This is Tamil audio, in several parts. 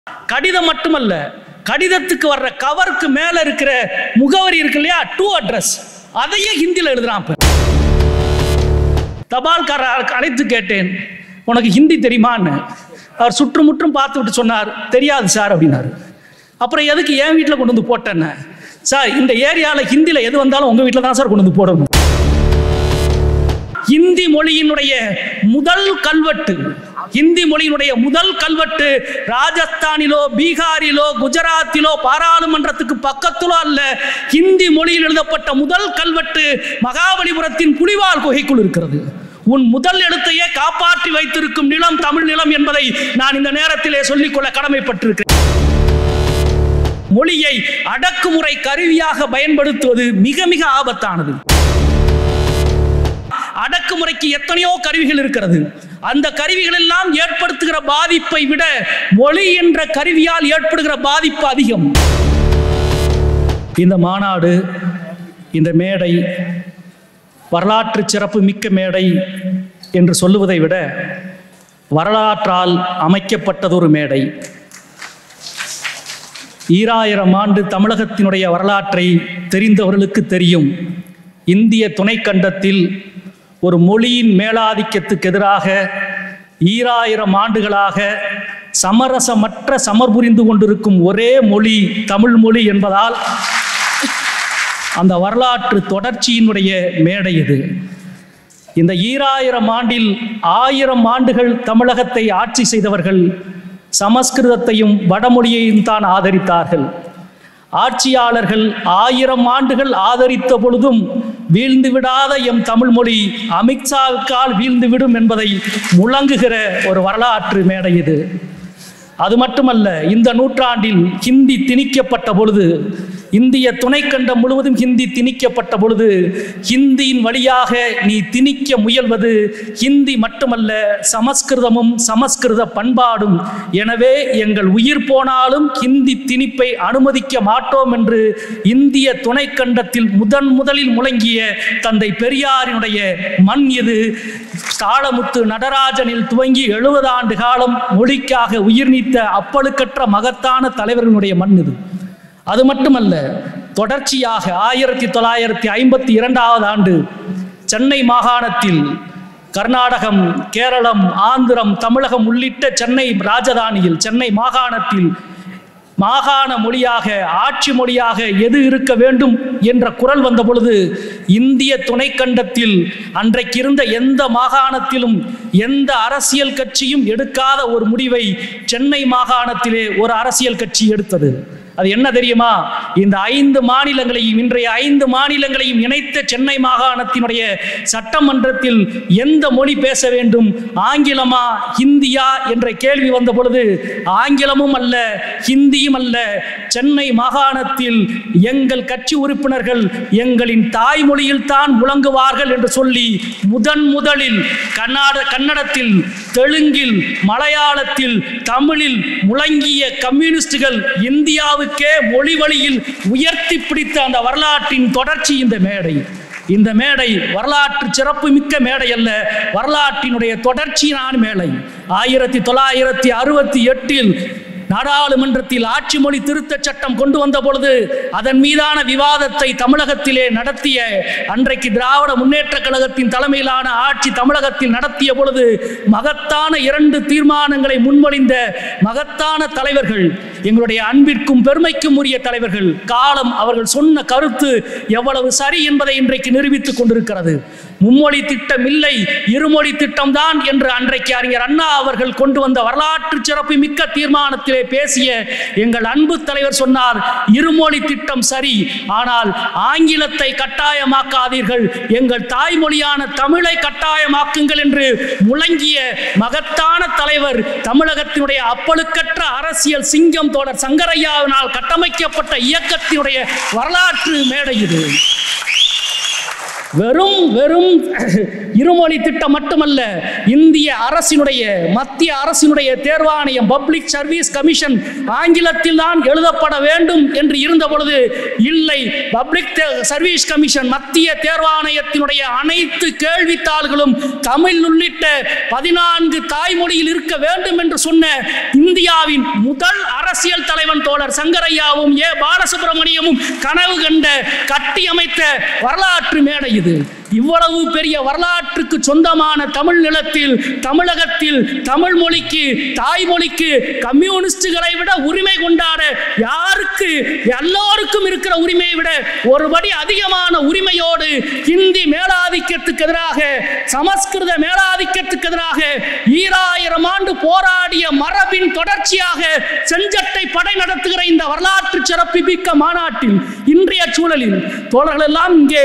கடிதம் மட்டுமல்ல கடிதத்துக்கு வர்ற கவருக்கு மேல இருக்கிற முகவரி இருக்கு இல்லையா டூ அட்ரஸ் அதையே ஹிந்தியில் எழுதுறான் இப்ப தபால்கார அழைத்து கேட்டேன் உனக்கு ஹிந்தி தெரியுமான்னு அவர் சுற்றுமுற்றும் பார்த்து விட்டு சொன்னார் தெரியாது சார் அப்படின்னாரு அப்புறம் எதுக்கு என் வீட்டில் கொண்டு வந்து போட்டேன்னு சார் இந்த ஏரியாவில் ஹிந்தியில் எது வந்தாலும் உங்கள் வீட்டில் தான் சார் கொண்டு வந்து போடணும் ஹிந்தி மொழியினுடைய முதல் கல்வெட்டு ஹிந்தி மொழியினுடைய முதல் கல்வெட்டு ராஜஸ்தானிலோ பீகாரிலோ குஜராத்திலோ பாராளுமன்றத்துக்கு பக்கத்திலோ அல்ல ஹிந்தி மொழியில் எழுதப்பட்ட முதல் கல்வெட்டு மகாபலிபுரத்தின் புலிவால் குகைக்குள் இருக்கிறது உன் முதல் எழுத்தையே காப்பாற்றி வைத்திருக்கும் நிலம் தமிழ் நிலம் என்பதை நான் இந்த நேரத்திலே சொல்லிக்கொள்ள கடமைப்பட்டிருக்கிறேன் மொழியை அடக்குமுறை கருவியாக பயன்படுத்துவது மிக மிக ஆபத்தானது அடக்குமுறைக்கு எத்தனையோ கருவிகள் இருக்கிறது அந்த கருவிகள் எல்லாம் ஏற்படுத்துகிற பாதிப்பை விட மொழி என்ற கருவியால் ஏற்படுகிற பாதிப்பு அதிகம் இந்த மாநாடு இந்த மேடை வரலாற்று சிறப்பு மிக்க மேடை என்று சொல்லுவதை விட வரலாற்றால் அமைக்கப்பட்டதொரு மேடை ஈராயிரம் ஆண்டு தமிழகத்தினுடைய வரலாற்றை தெரிந்தவர்களுக்கு தெரியும் இந்திய துணைக்கண்டத்தில் ஒரு மொழியின் மேலாதிக்கத்துக்கு எதிராக ஈராயிரம் ஆண்டுகளாக சமரசமற்ற சமர் புரிந்து கொண்டிருக்கும் ஒரே மொழி தமிழ் மொழி என்பதால் அந்த வரலாற்று தொடர்ச்சியினுடைய மேடை இது இந்த ஈராயிரம் ஆண்டில் ஆயிரம் ஆண்டுகள் தமிழகத்தை ஆட்சி செய்தவர்கள் சமஸ்கிருதத்தையும் வடமொழியையும் தான் ஆதரித்தார்கள் ஆட்சியாளர்கள் ஆயிரம் ஆண்டுகள் ஆதரித்த பொழுதும் வீழ்ந்து விடாத எம் தமிழ் மொழி அமித்ஷாவுக்கால் வீழ்ந்துவிடும் என்பதை முழங்குகிற ஒரு வரலாற்று மேடை இது அது மட்டுமல்ல இந்த நூற்றாண்டில் ஹிந்தி திணிக்கப்பட்ட பொழுது இந்திய துணைக்கண்டம் முழுவதும் ஹிந்தி திணிக்கப்பட்ட பொழுது ஹிந்தியின் வழியாக நீ திணிக்க முயல்வது ஹிந்தி மட்டுமல்ல சமஸ்கிருதமும் சமஸ்கிருத பண்பாடும் எனவே எங்கள் உயிர் போனாலும் ஹிந்தி திணிப்பை அனுமதிக்க மாட்டோம் என்று இந்திய துணைக்கண்டத்தில் முதன் முதலில் முழங்கிய தந்தை பெரியாரினுடைய மண் இது தாளமுத்து நடராஜனில் துவங்கி எழுபது ஆண்டு காலம் மொழிக்காக உயிர் நீத்த அப்பழுக்கற்ற மகத்தான தலைவர்களுடைய மண் இது அது மட்டுமல்ல தொடர்ச்சியாக ஆயிரத்தி தொள்ளாயிரத்தி ஐம்பத்தி இரண்டாவது ஆண்டு சென்னை மாகாணத்தில் கர்நாடகம் கேரளம் ஆந்திரம் தமிழகம் உள்ளிட்ட சென்னை ராஜதானியில் சென்னை மாகாணத்தில் மாகாண மொழியாக ஆட்சி மொழியாக எது இருக்க வேண்டும் என்ற குரல் வந்த பொழுது இந்திய துணைக்கண்டத்தில் அன்றைக்கு இருந்த எந்த மாகாணத்திலும் எந்த அரசியல் கட்சியும் எடுக்காத ஒரு முடிவை சென்னை மாகாணத்திலே ஒரு அரசியல் கட்சி எடுத்தது அது என்ன தெரியுமா இந்த ஐந்து மாநிலங்களையும் இன்றைய ஐந்து மாநிலங்களையும் இணைத்த சென்னை மாகாணத்தினுடைய சட்டமன்றத்தில் எந்த மொழி பேச வேண்டும் ஆங்கிலமா ஹிந்தியா என்ற கேள்வி வந்த பொழுது ஆங்கிலமும் அல்ல ஹிந்தியும் அல்ல சென்னை மாகாணத்தில் எங்கள் கட்சி உறுப்பினர்கள் எங்களின் தாய்மொழியில் தான் முழங்குவார்கள் என்று சொல்லி முதன் முதலில் கன்னட கன்னடத்தில் தெலுங்கில் மலையாளத்தில் தமிழில் முழங்கிய கம்யூனிஸ்டுகள் இந்தியாவுக்கே மொழி வழியில் உயர்த்தி பிடித்த அந்த வரலாற்றின் தொடர்ச்சி இந்த மேடை இந்த மேடை வரலாற்று சிறப்பு மிக்க மேடை அல்ல வரலாற்றினுடைய தொடர்ச்சியான மேடை ஆயிரத்தி தொள்ளாயிரத்தி அறுபத்தி எட்டில் நாடாளுமன்றத்தில் ஆட்சி மொழி திருத்தச் சட்டம் கொண்டு வந்த பொழுது அதன் மீதான விவாதத்தை தமிழகத்திலே நடத்திய அன்றைக்கு திராவிட முன்னேற்ற கழகத்தின் தலைமையிலான ஆட்சி தமிழகத்தில் நடத்திய பொழுது மகத்தான இரண்டு தீர்மானங்களை முன்மொழிந்த மகத்தான தலைவர்கள் எங்களுடைய அன்பிற்கும் பெருமைக்கும் உரிய தலைவர்கள் காலம் அவர்கள் சொன்ன கருத்து எவ்வளவு சரி என்பதை இன்றைக்கு நிரூபித்துக் கொண்டிருக்கிறது மும்மொழி திட்டம் இல்லை இருமொழி திட்டம் தான் என்று அன்றைக்கு அறிஞர் அண்ணா அவர்கள் கொண்டு வந்த வரலாற்று சிறப்பு மிக்க தீர்மானத்திலே பேசிய எங்கள் அன்பு தலைவர் சொன்னார் இருமொழி திட்டம் சரி ஆனால் ஆங்கிலத்தை கட்டாயமாக்காதீர்கள் எங்கள் தாய்மொழியான தமிழை கட்டாயமாக்குங்கள் என்று முழங்கிய மகத்தான தலைவர் தமிழகத்தினுடைய அப்பழுக்கற்ற அரசியல் சிங்கம் தோழர் சங்கரையாவினால் கட்டமைக்கப்பட்ட இயக்கத்தினுடைய வரலாற்று மேடை இது வெறும் வெறும் இருமொழி திட்டம் மட்டுமல்ல இந்திய அரசினுடைய மத்திய அரசினுடைய தேர்வாணையம் பப்ளிக் சர்வீஸ் கமிஷன் ஆங்கிலத்தில் தான் எழுதப்பட வேண்டும் என்று இருந்த பொழுது இல்லை பப்ளிக் சர்வீஸ் கமிஷன் மத்திய தேர்வாணையத்தினுடைய அனைத்து கேள்வித்தாள்களும் தமிழ் உள்ளிட்ட பதினான்கு தாய்மொழியில் இருக்க வேண்டும் என்று சொன்ன இந்தியாவின் முதல் அரசியல் தலைவன் தோழர் சங்கரையாவும் ஏ பாலசுப்ரமணியமும் கனவு கண்ட கட்டியமைத்த வரலாற்று மேடை இது இவ்வளவு பெரிய வரலாற்றுக்கு சொந்தமான தமிழ் நிலத்தில் தமிழகத்தில் தமிழ் மொழிக்கு தாய்மொழிக்கு கம்யூனிஸ்டுகளை விட உரிமை கொண்டாட யாருக்கு எல்லோருக்கும் இருக்கிற உரிமையை விட ஒருபடி அதிகமான உரிமையோடு ஹிந்தி மேலாதிக்கத்துக்கு எதிராக சமஸ்கிருத மேலாதிக்கத்துக்கு எதிராக ஈராயிரம் ஆண்டு போராடிய மரபின் தொடர்ச்சியாக செஞ்சட்டை படை நடத்துகிற இந்த வரலாற்று சிறப்பு மிக்க மாநாட்டில் இன்றைய சூழலில் தோழர்கள் எல்லாம் இங்கே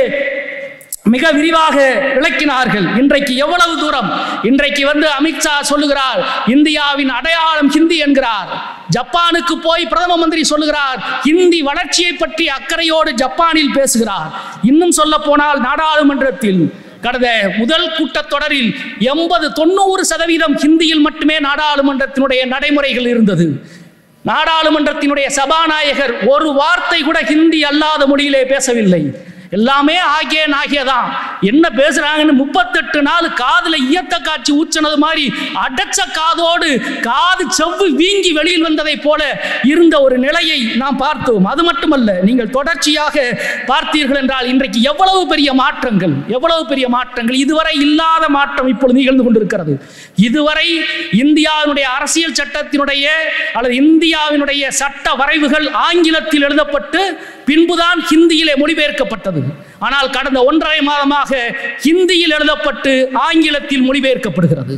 மிக விரிவாக விளக்கினார்கள் இன்றைக்கு எவ்வளவு தூரம் இன்றைக்கு வந்து அமித்ஷா சொல்லுகிறார் இந்தியாவின் அடையாளம் ஹிந்தி என்கிறார் ஜப்பானுக்கு போய் பிரதம மந்திரி சொல்லுகிறார் ஹிந்தி வளர்ச்சியை பற்றி அக்கறையோடு ஜப்பானில் பேசுகிறார் இன்னும் சொல்ல போனால் நாடாளுமன்றத்தில் கடந்த முதல் கூட்டத்தொடரில் எண்பது தொண்ணூறு சதவீதம் ஹிந்தியில் மட்டுமே நாடாளுமன்றத்தினுடைய நடைமுறைகள் இருந்தது நாடாளுமன்றத்தினுடைய சபாநாயகர் ஒரு வார்த்தை கூட ஹிந்தி அல்லாத மொழியிலே பேசவில்லை எல்லாமே ஆகிய நாகியதான் என்ன பேசுறாங்கன்னு முப்பத்தெட்டு நாள் காதுல ஈயத்த காட்சி ஊச்சினது மாதிரி அடைச்ச காதோடு காது செவ்வு வீங்கி வெளியில் வந்ததை போல இருந்த ஒரு நிலையை நாம் பார்த்தோம் அது மட்டுமல்ல நீங்கள் தொடர்ச்சியாக பார்த்தீர்கள் என்றால் இன்றைக்கு எவ்வளவு பெரிய மாற்றங்கள் எவ்வளவு பெரிய மாற்றங்கள் இதுவரை இல்லாத மாற்றம் இப்பொழுது நிகழ்ந்து கொண்டிருக்கிறது இதுவரை இந்தியாவினுடைய அரசியல் சட்டத்தினுடைய அல்லது இந்தியாவினுடைய சட்ட வரைவுகள் ஆங்கிலத்தில் எழுதப்பட்டு பின்புதான் ஹிந்தியிலே மொழிபெயர்க்கப்பட்டது ஆனால் கடந்த ஒன்றரை மாதமாக ஹிந்தியில் எழுதப்பட்டு ஆங்கிலத்தில் மொழிபெயர்க்கப்படுகிறது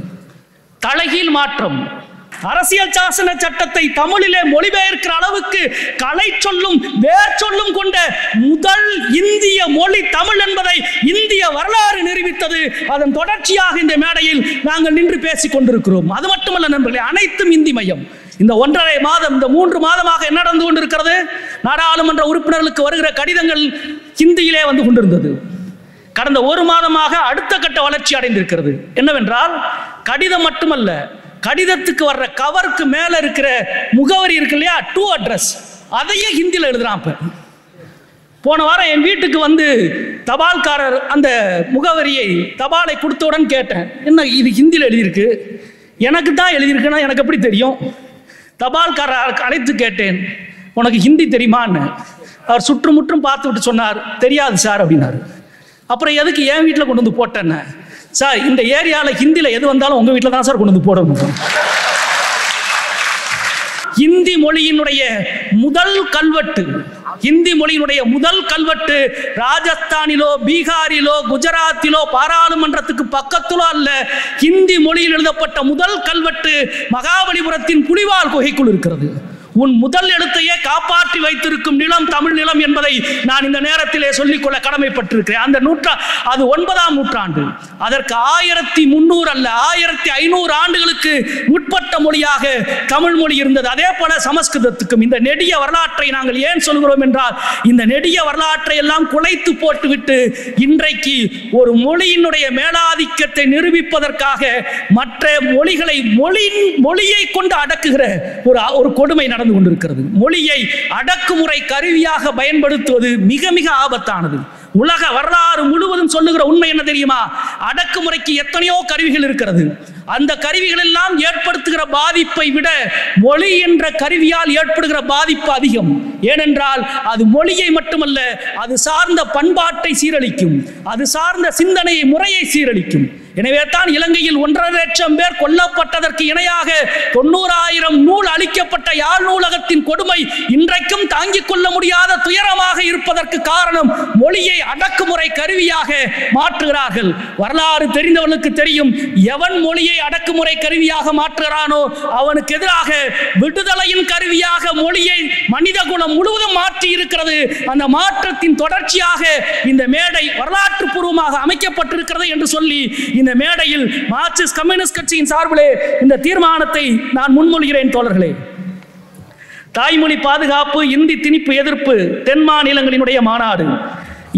தலைகீழ் மாற்றம் அரசியல் சாசன சட்டத்தை தமிழிலே மொழிபெயர்க்கிற அளவுக்கு கலை சொல்லும் வேர் சொல்லும் கொண்ட முதல் இந்திய மொழி தமிழ் என்பதை இந்திய வரலாறு நிரூபித்தது அதன் தொடர்ச்சியாக இந்த மேடையில் நாங்கள் நின்று பேசிக் கொண்டிருக்கிறோம் அது மட்டுமல்ல நண்பர்களே அனைத்தும் இந்தி மையம் இந்த ஒன்றரை மாதம் இந்த மூன்று மாதமாக என்ன நடந்து கொண்டிருக்கிறது நாடாளுமன்ற உறுப்பினர்களுக்கு வருகிற கடிதங்கள் ஹிந்தியிலே வந்து கொண்டிருந்தது கடந்த ஒரு மாதமாக அடுத்த கட்ட வளர்ச்சி அடைந்திருக்கிறது என்னவென்றால் கடிதம் மட்டுமல்ல கடிதத்துக்கு வர்ற கவருக்கு மேல இருக்கிற முகவரி இருக்கு இல்லையா டூ அட்ரஸ் அதையே ஹிந்தியில் எழுதுறான் இப்ப போன வாரம் என் வீட்டுக்கு வந்து தபால்காரர் அந்த முகவரியை தபாலை கொடுத்தவுடன் கேட்டேன் என்ன இது ஹிந்தியில் எழுதியிருக்கு எனக்கு தான் எழுதியிருக்குன்னா எனக்கு எப்படி தெரியும் தபால்காரர் அழைத்து கேட்டேன் உனக்கு ஹிந்தி தெரியுமான்னு அவர் சுற்றுமுற்றும் பார்த்து விட்டு சொன்னார் தெரியாது சார் அப்படின்னாரு அப்புறம் எதுக்கு என் வீட்டில் கொண்டு வந்து போட்டேன்னு சார் இந்த ஏரியாவில் ஹிந்தியில் எது வந்தாலும் உங்கள் வீட்டில் தான் சார் கொண்டு வந்து போடணும் ஹிந்தி மொழியினுடைய முதல் கல்வெட்டு ஹிந்தி மொழியினுடைய முதல் கல்வெட்டு ராஜஸ்தானிலோ பீகாரிலோ குஜராத்திலோ பாராளுமன்றத்துக்கு பக்கத்திலோ அல்ல ஹிந்தி மொழியில் எழுதப்பட்ட முதல் கல்வெட்டு மகாபலிபுரத்தின் புலிவால் குகைக்குள் இருக்கிறது உன் முதல் எழுத்தையே காப்பாற்றி வைத்திருக்கும் நிலம் தமிழ் நிலம் என்பதை நான் இந்த நேரத்திலே சொல்லிக்கொள்ள கடமைப்பட்டிருக்கிறேன் அந்த நூற்றா அது ஒன்பதாம் நூற்றாண்டு அதற்கு ஆயிரத்தி முன்னூறு அல்ல ஆயிரத்தி ஐநூறு ஆண்டுகளுக்கு முற்பட்ட மொழியாக தமிழ் மொழி இருந்தது அதே போல சமஸ்கிருதத்துக்கும் இந்த நெடிய வரலாற்றை நாங்கள் ஏன் சொல்கிறோம் என்றால் இந்த நெடிய வரலாற்றை எல்லாம் குலைத்து போட்டுவிட்டு இன்றைக்கு ஒரு மொழியினுடைய மேலாதிக்கத்தை நிரூபிப்பதற்காக மற்ற மொழிகளை மொழி மொழியை கொண்டு அடக்குகிற ஒரு ஒரு கொடுமை நடந்து கொண்டிருக்கிறது மொழியை அடக்குமுறை கருவியாக பயன்படுத்துவது மிக மிக ஆபத்தானது உலக வரலாறு முழுவதும் சொல்லுகிற உண்மை என்ன தெரியுமா அடக்குமுறைக்கு எத்தனையோ கருவிகள் இருக்கிறது அந்த கருவிகள் எல்லாம் ஏற்படுத்துகிற பாதிப்பை விட மொழி என்ற கருவியால் ஏற்படுகிற பாதிப்பு அதிகம் ஏனென்றால் அது மொழியை மட்டுமல்ல அது சார்ந்த பண்பாட்டை சீரழிக்கும் அது சார்ந்த சிந்தனையை முறையை சீரழிக்கும் எனவே தான் இலங்கையில் ஒன்றரை லட்சம் பேர் கொல்லப்பட்டதற்கு இணையாக தொண்ணூறாயிரம் நூல் அளிக்கப்பட்ட யாழ் நூலகத்தின் கொடுமை இன்றைக்கும் தாங்கிக் கொள்ள முடியாத துயரமாக இருப்பதற்கு காரணம் மொழியை அடக்குமுறை கருவியாக மாற்றுகிறார்கள் வரலாறு தெரிந்தவனுக்கு தெரியும் எவன் மொழியை அடக்குமுறை கருவியாக மாற்றுகிறானோ அவனுக்கு எதிராக விடுதலையின் கருவியாக மொழியை மனித குலம் முழுவதும் மாற்றி இருக்கிறது அந்த மாற்றத்தின் தொடர்ச்சியாக இந்த மேடை வரலாற்று பூர்வமாக அமைக்கப்பட்டிருக்கிறது என்று சொல்லி இந்த மேடையில் மார்க்சிஸ்ட் கம்யூனிஸ்ட் கட்சியின் சார்பிலே இந்த தீர்மானத்தை நான் முன்மொழிகிறேன் தோழர்களே தாய்மொழி பாதுகாப்பு இந்தி திணிப்பு எதிர்ப்பு தென் மாநிலங்களினுடைய மாநாடு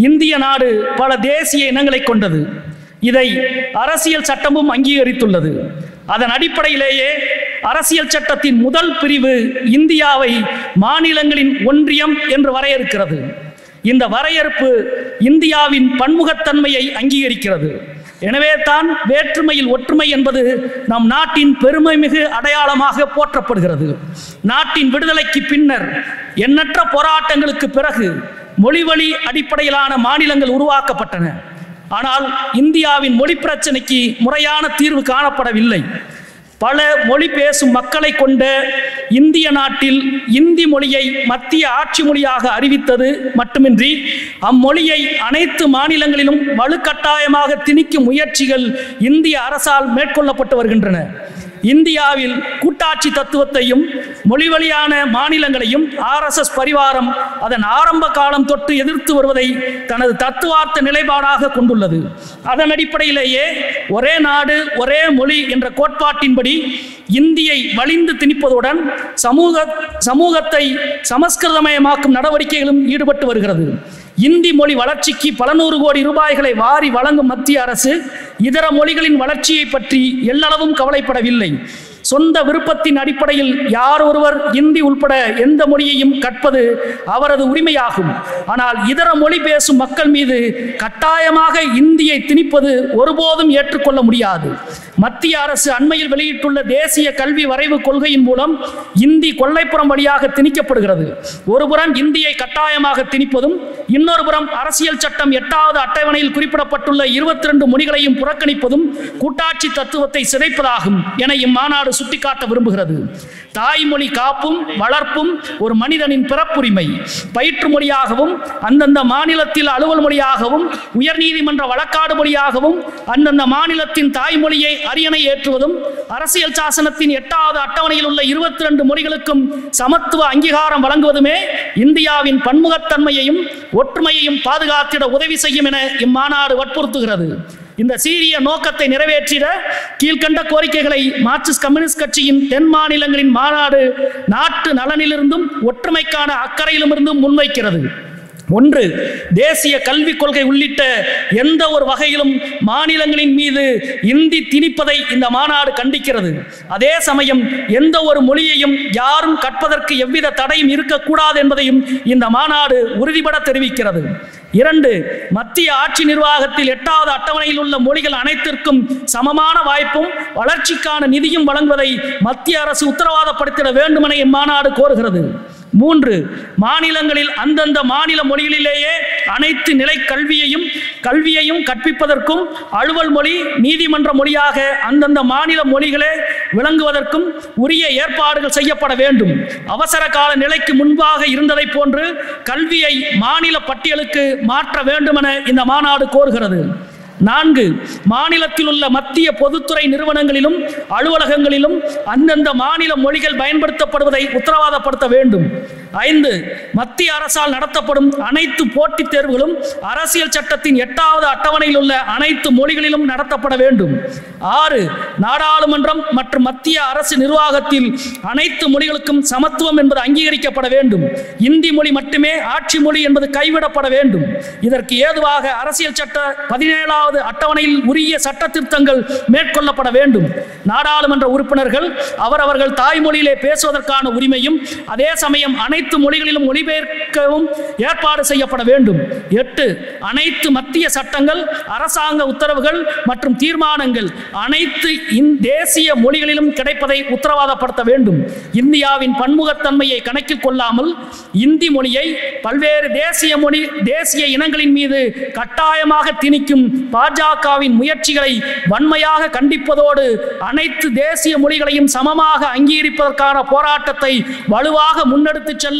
இந்திய நாடு பல தேசிய இனங்களை கொண்டது இதை அரசியல் சட்டமும் அங்கீகரித்துள்ளது அதன் அடிப்படையிலேயே அரசியல் சட்டத்தின் முதல் பிரிவு இந்தியாவை மாநிலங்களின் ஒன்றியம் என்று வரையறுக்கிறது இந்த வரையறுப்பு இந்தியாவின் பன்முகத்தன்மையை அங்கீகரிக்கிறது எனவே தான் வேற்றுமையில் ஒற்றுமை என்பது நம் நாட்டின் பெருமைமிகு அடையாளமாக போற்றப்படுகிறது நாட்டின் விடுதலைக்கு பின்னர் எண்ணற்ற போராட்டங்களுக்கு பிறகு மொழிவழி அடிப்படையிலான மாநிலங்கள் உருவாக்கப்பட்டன ஆனால் இந்தியாவின் மொழி பிரச்சனைக்கு முறையான தீர்வு காணப்படவில்லை பல மொழி பேசும் மக்களை கொண்ட இந்திய நாட்டில் இந்தி மொழியை மத்திய ஆட்சி மொழியாக அறிவித்தது மட்டுமின்றி அம்மொழியை அனைத்து மாநிலங்களிலும் வலுக்கட்டாயமாக திணிக்கும் முயற்சிகள் இந்திய அரசால் மேற்கொள்ளப்பட்டு வருகின்றன இந்தியாவில் கூட்டாட்சி தத்துவத்தையும் மொழிவழியான மாநிலங்களையும் ஆர்எஸ்எஸ் பரிவாரம் அதன் ஆரம்ப காலம் தொட்டு எதிர்த்து வருவதை தனது தத்துவார்த்த நிலைப்பாடாக கொண்டுள்ளது அதன் அடிப்படையிலேயே ஒரே நாடு ஒரே மொழி என்ற கோட்பாட்டின்படி இந்தியை வலிந்து திணிப்பதுடன் சமூக சமூகத்தை சமஸ்கிருதமயமாக்கும் நடவடிக்கைகளும் ஈடுபட்டு வருகிறது இந்தி மொழி வளர்ச்சிக்கு பல நூறு கோடி ரூபாய்களை வாரி வழங்கும் மத்திய அரசு இதர மொழிகளின் வளர்ச்சியை பற்றி எல்லளவும் கவலைப்படவில்லை சொந்த விருப்பத்தின் அடிப்படையில் யார் ஒருவர் இந்தி உள்பட எந்த மொழியையும் கற்பது அவரது உரிமையாகும் ஆனால் இதர மொழி பேசும் மக்கள் மீது கட்டாயமாக இந்தியை திணிப்பது ஒருபோதும் ஏற்றுக்கொள்ள முடியாது மத்திய அரசு அண்மையில் வெளியிட்டுள்ள தேசிய கல்வி வரைவு கொள்கையின் மூலம் இந்தி கொல்லைப்புறம் வழியாக திணிக்கப்படுகிறது ஒருபுறம் இந்தியை கட்டாயமாக திணிப்பதும் இன்னொரு புறம் அரசியல் சட்டம் எட்டாவது அட்டவணையில் குறிப்பிடப்பட்டுள்ள இருபத்தி ரெண்டு மொழிகளையும் புறக்கணிப்பதும் கூட்டாட்சி தத்துவத்தை சிதைப்பதாகும் என இம்மாநாடு சுட்டிக்காட்ட விரும்புகிறது தாய்மொழி காப்பும் வளர்ப்பும் ஒரு மனிதனின் பிறப்புரிமை பயிற்று மொழியாகவும் அந்தந்த மாநிலத்தில் அலுவல் மொழியாகவும் உயர்நீதிமன்ற வழக்காடு மொழியாகவும் அந்தந்த மாநிலத்தின் தாய்மொழியை அரியணை ஏற்றுவதும் அரசியல் சாசனத்தின் எட்டாவது அட்டவணையில் உள்ள இருபத்தி ரெண்டு மொழிகளுக்கும் சமத்துவ அங்கீகாரம் வழங்குவதுமே இந்தியாவின் பன்முகத்தன்மையையும் ஒற்றுமையையும் பாதுகாத்திட உதவி செய்யும் என இம்மாநாடு வற்புறுத்துகிறது இந்த சீரிய நோக்கத்தை நிறைவேற்றிட கீழ்கண்ட கோரிக்கைகளை மார்க்சிஸ்ட் கம்யூனிஸ்ட் கட்சியின் தென் மாநிலங்களின் மாநாடு நாட்டு நலனிலிருந்தும் ஒற்றுமைக்கான அக்கறையிலுமிருந்தும் முன்வைக்கிறது ஒன்று தேசிய கல்விக் கொள்கை உள்ளிட்ட எந்த ஒரு வகையிலும் மாநிலங்களின் மீது இந்தி திணிப்பதை இந்த மாநாடு கண்டிக்கிறது அதே சமயம் எந்த ஒரு மொழியையும் யாரும் கற்பதற்கு எவ்வித தடையும் இருக்கக்கூடாது என்பதையும் இந்த மாநாடு உறுதிபட தெரிவிக்கிறது இரண்டு மத்திய ஆட்சி நிர்வாகத்தில் எட்டாவது அட்டவணையில் உள்ள மொழிகள் அனைத்திற்கும் சமமான வாய்ப்பும் வளர்ச்சிக்கான நிதியும் வழங்குவதை மத்திய அரசு உத்தரவாதப்படுத்திட வேண்டுமென இம்மாநாடு கோருகிறது மூன்று மாநிலங்களில் அந்தந்த மாநில மொழிகளிலேயே அனைத்து நிலை கல்வியையும் கல்வியையும் கற்பிப்பதற்கும் அலுவல் மொழி நீதிமன்ற மொழியாக அந்தந்த மாநில மொழிகளே விளங்குவதற்கும் உரிய ஏற்பாடுகள் செய்யப்பட வேண்டும் அவசர கால நிலைக்கு முன்பாக இருந்ததைப் போன்று கல்வியை மாநில பட்டியலுக்கு மாற்ற வேண்டுமென இந்த மாநாடு கோருகிறது நான்கு மாநிலத்தில் உள்ள மத்திய பொதுத்துறை நிறுவனங்களிலும் அலுவலகங்களிலும் அந்தந்த மாநில மொழிகள் பயன்படுத்தப்படுவதை உத்தரவாதப்படுத்த வேண்டும் ஐந்து மத்திய அரசால் நடத்தப்படும் அனைத்து போட்டித் தேர்வுகளும் அரசியல் சட்டத்தின் எட்டாவது அட்டவணையில் உள்ள அனைத்து மொழிகளிலும் நடத்தப்பட வேண்டும் ஆறு நாடாளுமன்றம் மற்றும் மத்திய அரசு நிர்வாகத்தில் அனைத்து மொழிகளுக்கும் சமத்துவம் என்பது அங்கீகரிக்கப்பட வேண்டும் இந்தி மொழி மட்டுமே ஆட்சி மொழி என்பது கைவிடப்பட வேண்டும் இதற்கு ஏதுவாக அரசியல் சட்ட பதினேழாவது அட்டவணையில் உரிய சட்ட திருத்தங்கள் மேற்கொள்ளப்பட வேண்டும் நாடாளுமன்ற உறுப்பினர்கள் அவரவர்கள் தாய்மொழியிலே பேசுவதற்கான உரிமையும் அதே சமயம் அனைத்து மொழிகளிலும் மொழிபெயர்க்கவும் ஏற்பாடு செய்யப்பட வேண்டும் எட்டு அனைத்து மத்திய சட்டங்கள் அரசாங்க உத்தரவுகள் மற்றும் தீர்மானங்கள் அனைத்து இந் தேசிய மொழிகளிலும் கிடைப்பதை உத்தரவாதப்படுத்த வேண்டும் இந்தியாவின் பன்முகத்தன்மையை கணக்கில் கொள்ளாமல் இந்தி மொழியை பல்வேறு தேசிய மொழி தேசிய இனங்களின் மீது கட்டாயமாக திணிக்கும் பாஜகவின் முயற்சிகளை வன்மையாக கண்டிப்பதோடு அனைத்து தேசிய மொழிகளையும் சமமாக அங்கீகரிப்பதற்கான போராட்டத்தை வலுவாக முன்னெடுத்துச் செல்ல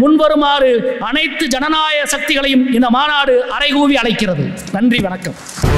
முன்வருமாறு அனைத்து ஜனநாயக சக்திகளையும் இந்த மாநாடு அறைகூவி அழைக்கிறது நன்றி வணக்கம்